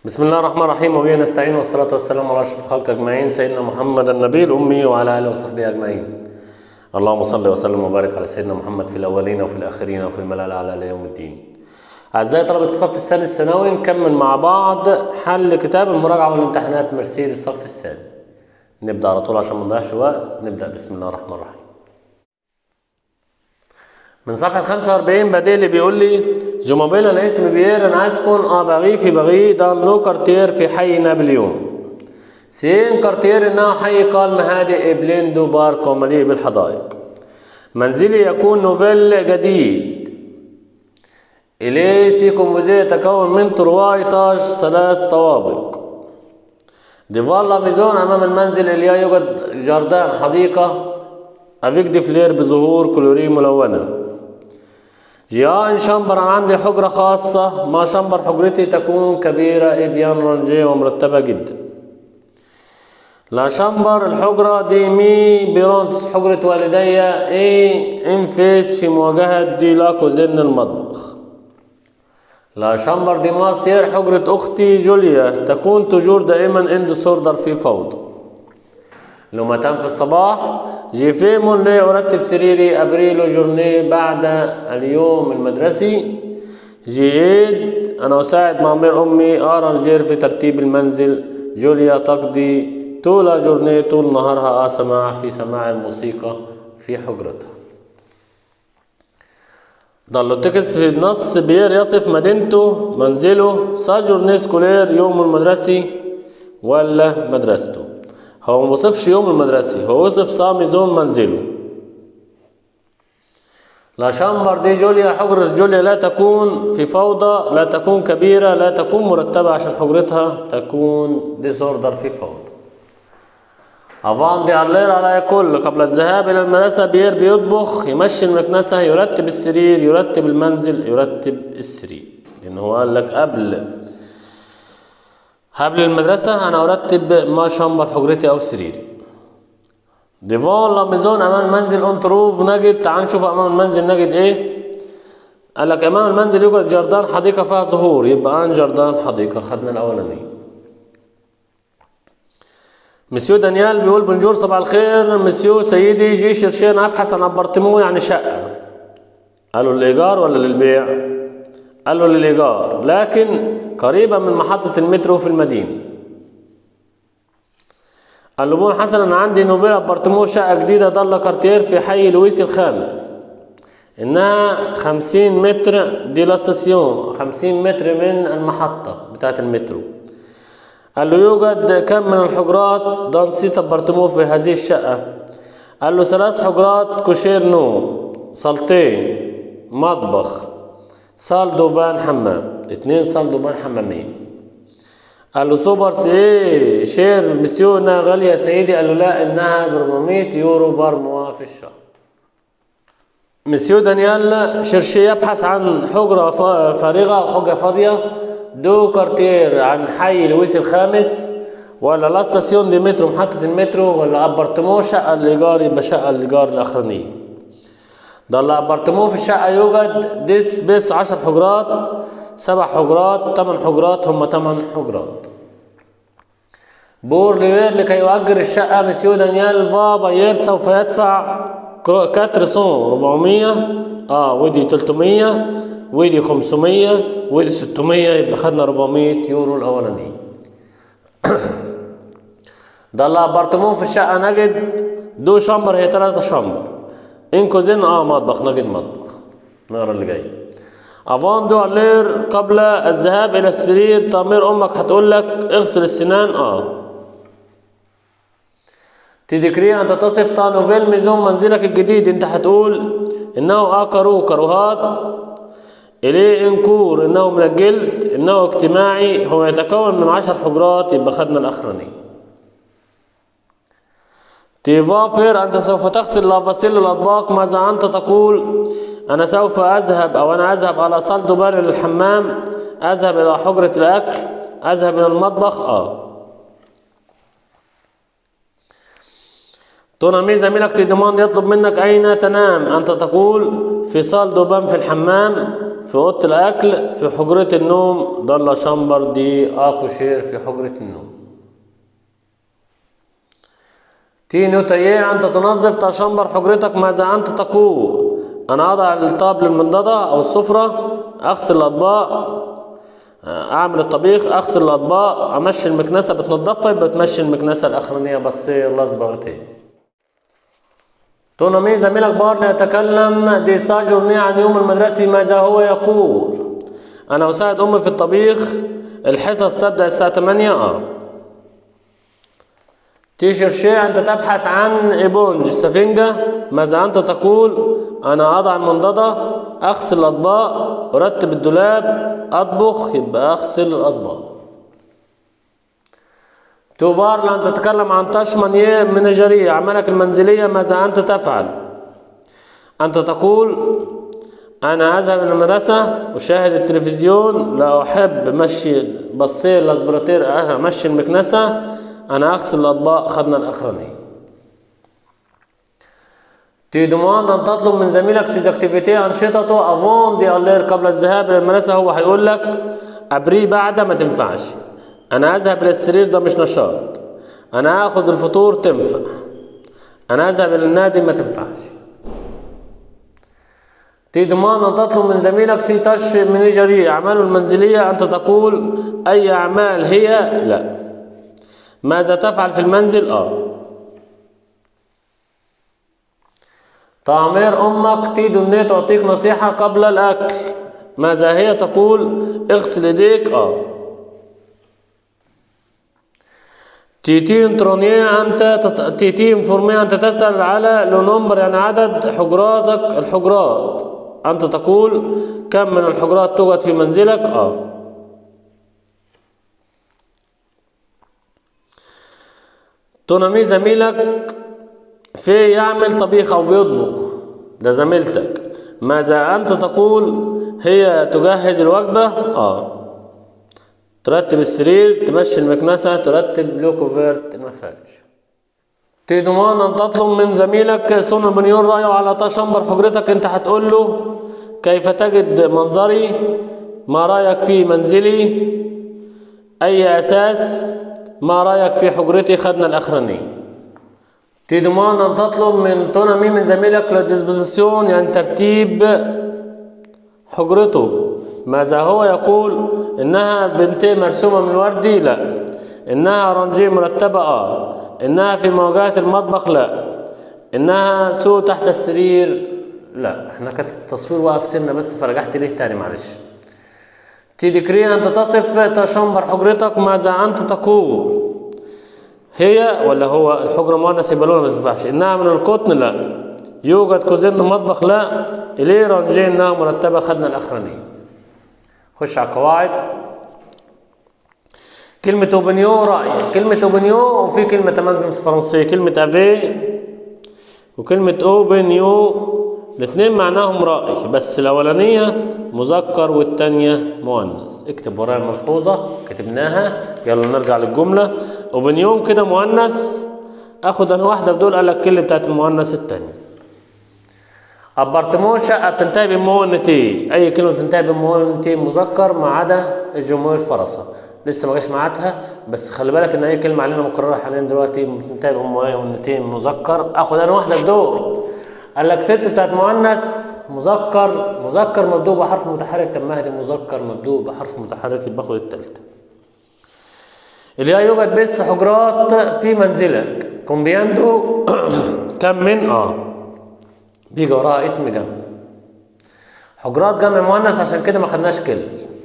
بسم الله الرحمن الرحيم وبه نستعين والصلاة والسلام على أشرف الخلق أجمعين سيدنا محمد النبي الأمي وعلى آله وصحبه أجمعين اللهم صل وسلم وبارك على سيدنا محمد في الأولين وفي الآخرين وفي الملأ الأعلى إلى يوم الدين أعزائي طلبة الصف الثاني الثانوي نكمل مع بعض حل كتاب المراجعة والامتحانات مرسيل الصف الثاني نبدأ على طول عشان ما نضيعش وقت نبدأ بسم الله الرحمن الرحيم من صفحة 45 بدي اللي بيقول لي جو مابيل انا اسمي بيير انا اسكن اه بغي في بغي دان لو كارتير في حي نابليون سين كارتير انه حي قال هادئ بليندو بارك ومليء بالحدائق منزلي يكون نوفيل جديد إليه سيكو موزي يتكون من تروا إيطاج ثلاث طوابق ديفالا ميزون أمام المنزل اللي يوجد جاردان حديقة أفيك دي فلير بظهور كلوري ملونة جيان شامبر أنا عندي حجرة خاصة ما شامبر حجرتي تكون كبيرة إبيان رنجية ومرتبة جدا لا شامبر الحجرة دي مي بيرونس حجرة والدي إي انفيس في مواجهة دي لاكو زن المطبخ لا شامبر دي ماسير حجرة أختي جوليا تكون تجور دائما عند سوردر في فوضى لومتان في الصباح جي فيمون لي أرتب سريري أبريل جورني بعد اليوم المدرسي جيد أنا أساعد معمر أمي أرانجير في ترتيب المنزل جوليا تقضي طول جورني طول نهارها أسمع في سماع الموسيقى في حجرتها ضل التكس في النص بيير يصف مدينته منزله سا جورني سكولير يوم المدرسي ولا مدرسته هو ما وصفش يوم المدرسي هو وصف سامي زون منزله لا شامبر دي جوليا حجرة جوليا لا تكون في فوضى لا تكون كبيرة لا تكون مرتبة عشان حجرتها تكون ديسوردر في فوضى أفان دي أرلير على كل قبل الذهاب إلى المدرسة بير بيطبخ يمشي المكنسة يرتب السرير يرتب المنزل يرتب السرير لأن هو قال لك قبل قبل المدرسة أنا أرتب ما شامبر حجرتي أو سريري ديفون لاميزون أمام المنزل أون تروف نجد تعال نشوف أمام المنزل نجد إيه قال لك أمام المنزل يوجد جردان حديقة فيها زهور يبقى أن جردان حديقة خدنا الأولانية مسيو دانيال بيقول بنجور صباح الخير مسيو سيدي جي شرشين أبحث عن أبارتمو يعني شقة قالوا للإيجار ولا للبيع قال له للإيجار لكن قريبة من محطة المترو في المدينة قال له بون حسن أنا عندي نوفيل أبارتمو شقة جديدة ضل كارتير في حي لويس الخامس إنها خمسين متر دي لاستاسيون خمسين متر من المحطة بتاعة المترو قال له يوجد كم من الحجرات دانسيت أبارتمو في هذه الشقة قال له ثلاث حجرات كوشير نوم صالتين مطبخ صال دوبان حمام اتنين صال دوبان حمامين قال له سوبر ايه شير مسيو انها غالية يا سيدي قال له لا انها ب 400 يورو برموا في الشهر مسيو دانيال شرشي يبحث عن حجرة فارغة أو حجرة فاضية دو كارتير عن حي لويس الخامس ولا لا ستاسيون دي مترو محطة المترو ولا ابارتمو شقة الإيجار يبقى شقة الإيجار الأخرانية ده الابارتمون في الشقة يوجد ديس بس عشر حجرات سبع حجرات تمن حجرات هم تمن حجرات بور ليوير لكي يؤجر الشقة مسيو دانيال فا باير سوف يدفع كاتر سون 400 اه ودي 300 ودي 500 ودي 600 يبقى خدنا 400 يورو الأولاني ده الابارتمون في الشقة نجد دو شامبر هي ثلاثة شامبر انكوزين اه مطبخ نجد مطبخ النهار اللي جاي افان دو لير قبل الذهاب الى السرير تامير امك هتقول لك اغسل السنان اه تذكري انت تصف تانوفيل ميزون منزلك الجديد انت هتقول انه اكرو كروهات اليه انكور انه من الجلد انه اجتماعي هو يتكون من عشر حجرات يبقى خدنا الاخراني تيفافر أنت سوف تغسل لافاسيل الأطباق ماذا أنت تقول أنا سوف أذهب أو أنا أذهب على صال دبار للحمام أذهب إلى حجرة الأكل أذهب إلى المطبخ آه تونامي زميلك تيدمان يطلب منك أين تنام أنت تقول في صال دوبان في الحمام في أوضة الأكل في حجرة النوم ضل شامبر دي أكوشير في حجرة النوم تي نوتاييه أنت تنظف تشمبر حجرتك ماذا أنت تقول أنا أضع الطابل المنضدة أو السفرة أغسل الأطباق أعمل الطبيخ أغسل الأطباق أمشي المكنسة بتنضفها يبقى بتمشي المكنسة الأخرانية بصير لصبغتين تونامي زميلك بارني يتكلم دي ساجورني عن يوم المدرسي ماذا هو يقول أنا أساعد أمي في الطبيخ الحصص تبدأ الساعة 8 آه تيشر شيء أنت تبحث عن إيبونج السفنجة ماذا أنت تقول أنا أضع المنضدة أغسل الأطباق أرتب الدولاب أطبخ يبقى أغسل الأطباق توبار لأن تتكلم عن تشمن منجرية أعمالك المنزلية ماذا أنت تفعل أنت تقول أنا أذهب إلى المدرسة أشاهد التلفزيون لا أحب مشي بصير لازبراتير أمشي المكنسة أنا أغسل الأطباق خدنا الأخراني تي دومان أن تطلب من زميلك سيز اكتيفيتي أنشطته أفون دي ألير قبل الذهاب إلى المدرسة هو هيقول لك أبري بعد ما تنفعش أنا أذهب إلى السرير ده مش نشاط أنا آخذ الفطور تنفع أنا أذهب إلى النادي ما تنفعش تي دومان أن تطلب من زميلك سي تش منيجري أعماله المنزلية أنت تقول أي أعمال هي لا ماذا تفعل في المنزل اه تعمير امك تيدو ان تعطيك نصيحة قبل الاكل ماذا هي تقول اغسل ايديك اه تيتين ترونية انت تت... تيتين فورمية انت تسأل على لو نمبر يعني عدد حجراتك الحجرات انت تقول كم من الحجرات توجد في منزلك اه تنمي زميلك في يعمل طبيخ او بيطبخ ده زميلتك ماذا انت تقول هي تجهز الوجبة اه ترتب السرير تمشي المكنسة ترتب لو كوفرت المفارش تضمن ان تطلب من زميلك سون بنيون رأيه على تشمبر حجرتك انت هتقول له كيف تجد منظري ما رأيك في منزلي اي اساس ما رأيك في حجرتي خدنا الأخراني تضمن أن تطلب من تونامي من زميلك لديسبوزيسيون يعني ترتيب حجرته ماذا هو يقول إنها بنتي مرسومة من وردي لا إنها رنجي مرتبة آه إنها في مواجهة المطبخ لا إنها سوق تحت السرير لا احنا كانت التصوير واقف سنة بس فرجعت ليه تاني معلش تذكري أنت تصف تشمبر حجرتك ماذا أنت تقول هي ولا هو الحجرة مؤنث يبقى لونها ما تنفعش إنها من القطن لا يوجد كوزين مطبخ لا إليه رنجين إنها مرتبة خدنا الأخرانية خش على القواعد كلمة أوبنيو رأي كلمة أوبنيو وفي كلمة كمان بالفرنسية كلمة أفي وكلمة أوبنيو الاثنين معناهم رأي بس الأولانية مذكر والتانية مؤنث اكتب ورايا ملحوظة كتبناها يلا نرجع للجملة أوبنيون كده مؤنث اخد انا واحدة في دول قال لك كل بتاعت المؤنث التانية ابارتمون شقة بتنتهي بمؤنتي أي كلمة بتنتهي بمؤنتي مذكر ما عدا الجمهور الفرصة لسه ما جاش معادها بس خلي بالك ان اي كلمة علينا مكررة حاليا دلوقتي بتنتهي بمؤنتين مذكر اخد انا واحدة في دول قال لك ست بتاعت مؤنث مذكر مذكر مبدوء بحرف متحرك طب ما هي مذكر مبدوء بحرف متحرك يبقى باخد التالتة اللي هي يوجد بس حجرات في منزلك كومبياندو كم من اه بيجي وراها اسم جمع حجرات جمع مؤنث عشان كده ما خدناش كل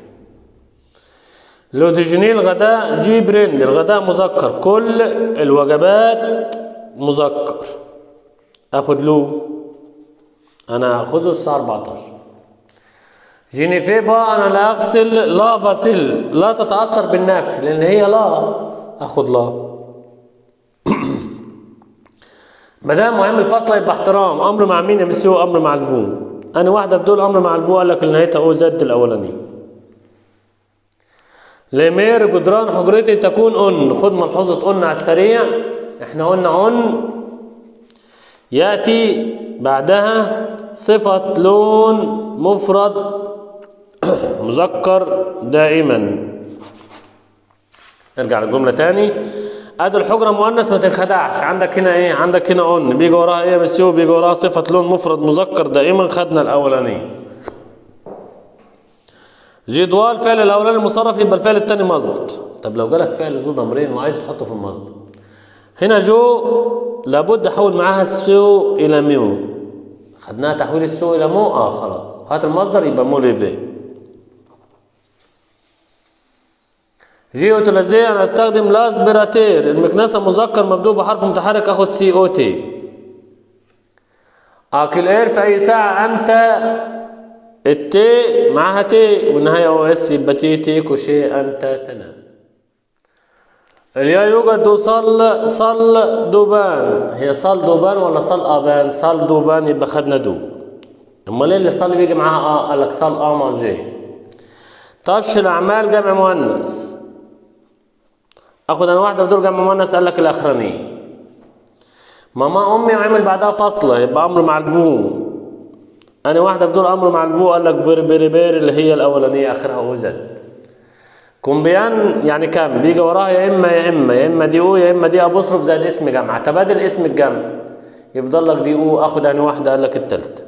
لو تجني الغداء جيب رند الغداء مذكر كل الوجبات مذكر اخد له انا اخذه الساعه 14 جينيفي بقى انا لا اغسل لا فاسل لا تتاثر بالنفي لان هي لا اخد لا ما دام مهم الفصل يبقى احترام امر مع مين يا مسيو امر مع الفو انا واحده في دول امر مع الفو قال لك نهايتها او زد الاولاني لمير جدران حجرتي تكون ان خد ملحوظه ان على السريع احنا قلنا ان ياتي بعدها صفه لون مفرد مذكر دائما ارجع للجملة تاني ادي الحجرة مؤنث ما تنخدعش عندك هنا ايه عندك هنا اون بيجي وراها ايه يا مسيو بيجي وراها صفة لون مفرد مذكر دائما خدنا الاولانية جدوال فعل الاولاني مصرف يبقى الفعل التاني مصدر طب لو جالك فعل ذو ضمرين وعايز تحطه في المصدر هنا جو لابد احول معاها السو الى ميو خدناها تحويل السو الى مو اه خلاص هات المصدر يبقى مو ليفي جي اوتيليزي انا استخدم لاسبيراتير المكنسه مذكر مبدوء بحرف متحرك اخد سي او تي اكل اير في اي ساعه انت التي معاها تي والنهايه او اس يبقى تي تي كوشي انت تنام اليا يوجد صل صل دوبان هي صل دوبان ولا صل ابان صل دوبان يبقى خدنا دو امال ايه اللي صل بيجي معاها اه قال لك صل اه مال جي طش الاعمال جمع مؤنث اخد انا واحده في دول جمع مؤنث قال لك الاخرانيه ماما امي وعمل بعدها فاصله يبقى امر مع الفو انا واحده في دول امر مع الفو قال لك فير بيري بير اللي هي الاولانيه اخرها وزد كومبيان يعني كام بيجي وراها يا اما يا اما يا اما دي او يا اما دي ابوستروف زائد اسم جمع تبادل اسم الجمع يفضل لك دي او اخد يعني واحده قال لك التالتة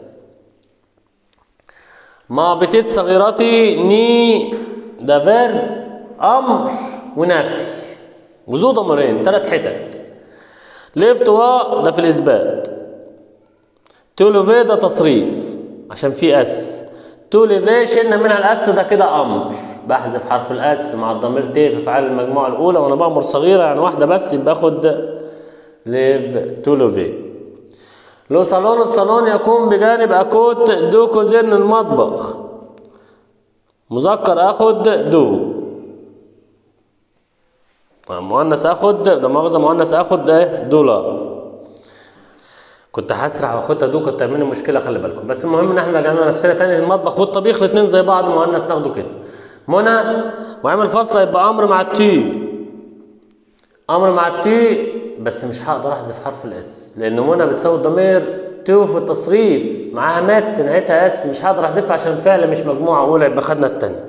ما بتيت صغيرتي ني ده فير امر ونفي وذو ضميرين ثلاث حتت ليفت وا ده في الاثبات تولوفي ده تصريف عشان في اس توليفي شلنا منها الاس ده كده امر بحذف حرف الاس مع الضمير تي في افعال المجموعه الاولى وانا بامر صغيره يعني واحده بس يبقى اخد ليف تولوفي لو صالون الصالون يكون بجانب اكوت دو كوزين المطبخ مذكر اخد دو مؤنث اخد ده مؤاخذه مؤنث اخد ايه دولار كنت هسرع واخدها دو كنت تعمل لي مشكله خلي بالكم بس المهم ان احنا رجعنا نفسنا تاني المطبخ والطبيخ الاثنين زي بعض مؤنث ناخده كده منى وعمل فاصله يبقى امر مع التي امر مع التي بس مش هقدر احذف حرف الاس لان منى بتساوي الضمير تو في التصريف معاها مات نهايتها اس مش هقدر احذفها عشان فعل مش مجموعه اولى يبقى خدنا التانية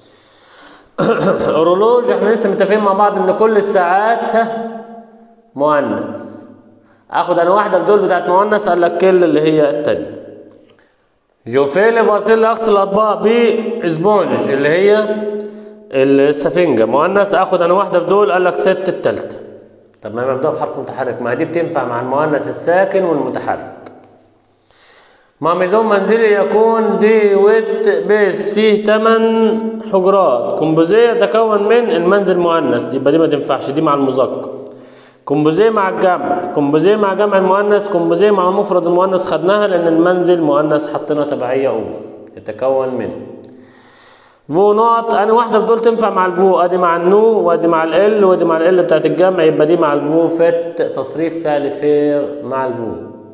اورولوج احنا لسه متفقين مع بعض ان كل الساعات مؤنث اخد انا واحده في دول بتاعت مؤنث قال لك كل اللي هي التانية جوفيل فاصل اغسل الاطباق باسبونج اللي هي السفنجه مؤنث اخد انا واحده في دول قال لك ست التالتة طب ما هي مبدوء بحرف متحرك ما دي بتنفع مع المؤنث الساكن والمتحرك ماميزون منزلي يكون دي ويت بيس فيه 8 حجرات كومبوزيه يتكون من المنزل مؤنث يبقى دي ما تنفعش دي مع المذكر كومبوزيه مع الجمع كومبوزيه مع جمع المؤنث كومبوزيه مع مفرد المؤنث خدناها لان المنزل مؤنث حطينا تبعيه اولى يتكون من فو نقط انا واحده في دول تنفع مع الفو ادي مع النو وادي مع ال وادي مع ال بتاعت الجمع يبقى دي مع الفو فت تصريف فعل فير مع الفو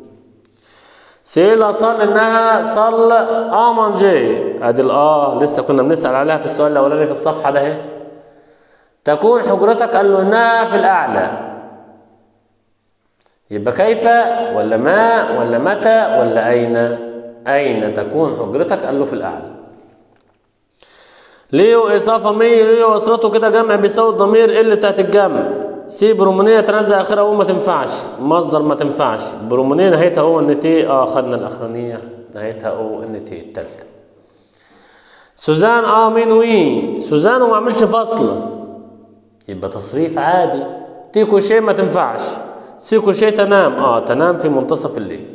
سيلا صل انها صل امانجي ادي الاه لسه كنا بنسال عليها في السؤال الاولاني في الصفحه ده اهي تكون حجرتك قال له انها في الاعلى يبقى كيف ولا ما ولا متى ولا اين اين تكون حجرتك قال له في الاعلى ليو اضافه مي ليو اسرته كده جمع بيساوي الضمير اللي بتاعت الجمع سي برومونيه تنزع اخرها او ما تنفعش مصدر ما تنفعش برومونيه نهايتها او ان تي اه خدنا الاخرانيه نهايتها او ان تي التالتة سوزان اه مين وي سوزان وما عملش فصل يبقى تصريف عادي تيكو شيء ما تنفعش سيكو شيء تنام اه تنام في منتصف الليل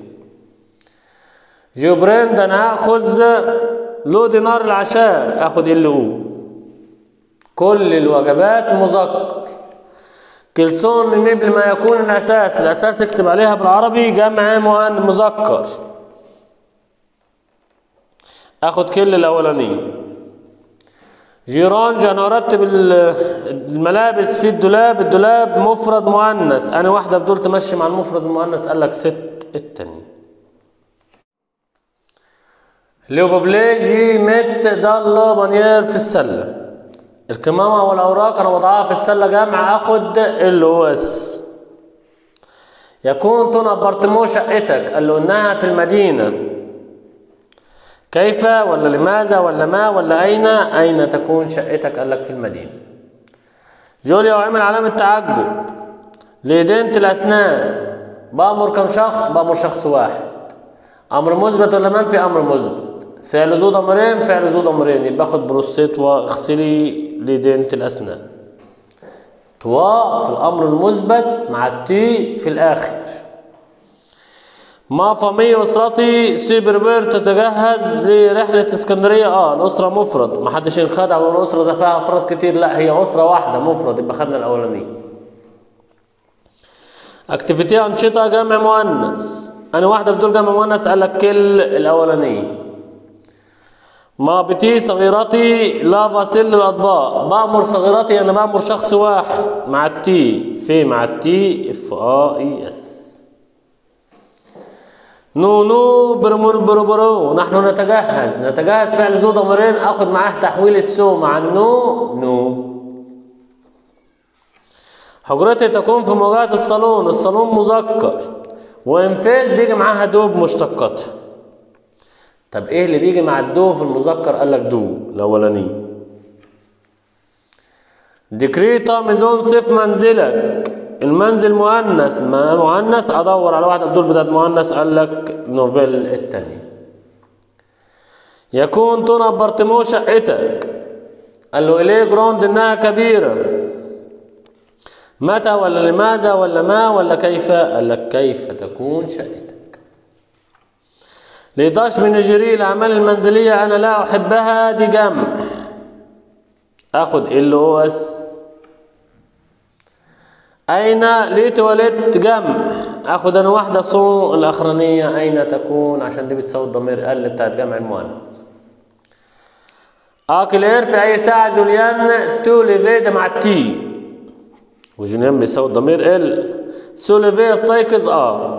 جبرين ده انا هاخذ له دينار العشاء اخد ال او كل الوجبات مذكر كلسون من قبل ما يكون الاساس الاساس اكتب عليها بالعربي جمع مؤن مذكر اخد كل الاولانيه جيران انا ارتب الملابس في الدولاب الدولاب مفرد مؤنث انا واحده في دول تمشي مع المفرد المؤنث قال لك ست التانية ليوبوبليجي مت ضل بانيير في السله الكمامة والأوراق أنا وضعها في السلة جمع أخد ال أو إس يكون تون أبارتمو شقتك قال له إنها في المدينة كيف ولا لماذا ولا ما ولا أين أين تكون شقتك قال لك في المدينة جوليا وعمل علامة تعجب لدينة الأسنان بأمر كم شخص بأمر شخص واحد أمر مثبت ولا منفي أمر مثبت فعل ذو ضميرين فعل ذو ضميرين يبقى خد بروستيت واغسلي لدينة الأسنان توا في الأمر المثبت مع التي في الآخر ما فامي أسرتي سيبربير تتجهز لرحلة اسكندرية اه الأسرة مفرد ما حدش ينخدع ويقول الأسرة ده فيها أفراد كتير لا هي أسرة واحدة مفرد يبقى خدنا الأولانية اكتيفيتي أنشطة جمع مؤنث أنا واحدة في دول جمع مؤنث قال لك كل الأولانية ما بتي صغيرتي لا فاسيل للأطباق بأمر صغيرتي أنا بأمر شخص واحد مع التي في مع التي اف ا اي اس نو نو برمون برو برو نحن نتجهز نتجهز فعل ذو ضميرين اخد معاه تحويل السو مع النو نو حجرتي تكون في مواجهة الصالون الصالون مذكر وانفاذ بيجي معاها دوب مشتقاتها طب ايه اللي بيجي مع الدو في المذكر قال لك دو الاولاني ديكريتا ميزون صف منزلك المنزل مؤنث ما مؤنث ادور على واحده في دول بتاعت مؤنث قال لك نوفيل التاني يكون تون بارتمو شقتك قال له اليه جراند انها كبيره متى ولا لماذا ولا ما ولا كيف قال لك كيف تكون شقتك ليطاش من جري الاعمال المنزليه انا لا احبها دي جمع اخد ال او اس أين ليت ولدت جمع آخد أنا واحدة صو الأخرانية أين تكون عشان دي بتساوي الضمير ال بتاعت جمع المؤنث آكل إير في أي ساعة جوليان تو ليفي ده مع التي وجوليان بيساوي الضمير ال سو ليفي استيقظ اه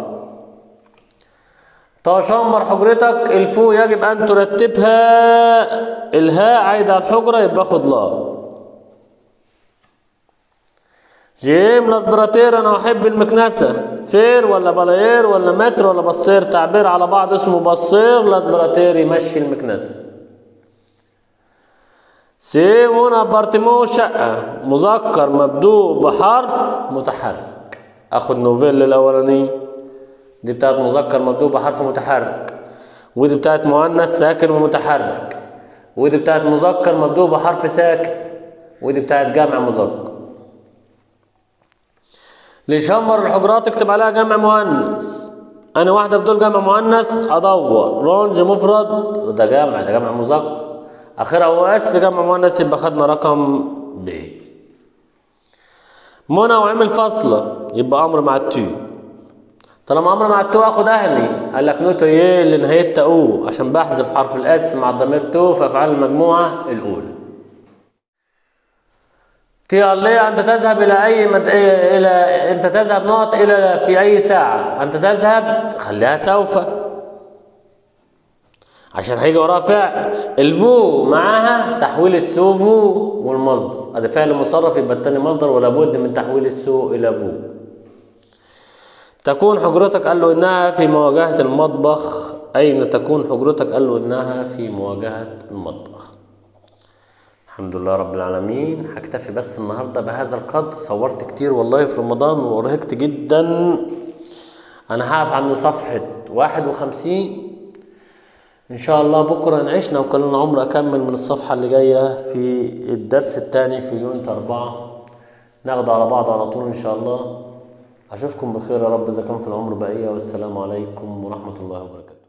تشمر حجرتك الفو يجب أن ترتبها الهاء عايدة على الحجرة يبقى خد لا جيم لاسبراتير انا احب المكنسة فير ولا بلاير ولا متر ولا بصير تعبير على بعض اسمه بصير لاسبراتير يمشي المكنسة سيمون ابارتمو شقة مذكر مبدوء بحرف متحرك اخد نوفيل الاولاني دي بتاعت مذكر مبدوء بحرف متحرك ودي بتاعت مؤنث ساكن ومتحرك ودي بتاعت مذكر مبدوء بحرف ساكن ودي بتاعت جمع مذكر ليشمر الحجرات اكتب عليها جمع مؤنث انا واحده في دول جمع مؤنث ادور رونج مفرد ده جمع ده جمع مذكر اخرها او اس جمع مؤنث يبقى خدنا رقم ب منى وعمل فاصله يبقى امر مع التو طالما امر مع التو اخد اهلي قال لك نوتو يه اللي نهايتها او عشان بحذف حرف الاس مع الضمير تو في افعال المجموعه الاولى تي الله أنت تذهب إلى أي مد... إلى أنت تذهب نقط إلى في أي ساعة أنت تذهب خليها سوف عشان هيجي وراها فعل الفو معاها تحويل السو فو والمصدر ادي فعل مصرف يبقى التاني مصدر ولا بد من تحويل السو الى فو تكون حجرتك قال له انها في مواجهة المطبخ اين تكون حجرتك قال له انها في مواجهة المطبخ الحمد لله رب العالمين هكتفي بس النهارده بهذا القدر صورت كتير والله في رمضان وارهقت جدا انا هقف عند صفحة واحد وخمسين ان شاء الله بكرة ان عشنا وكان لنا عمر اكمل من الصفحة اللي جاية في الدرس الثاني في يونت اربعة ناخده على بعض على طول ان شاء الله اشوفكم بخير يا رب اذا كان في العمر بقية والسلام عليكم ورحمة الله وبركاته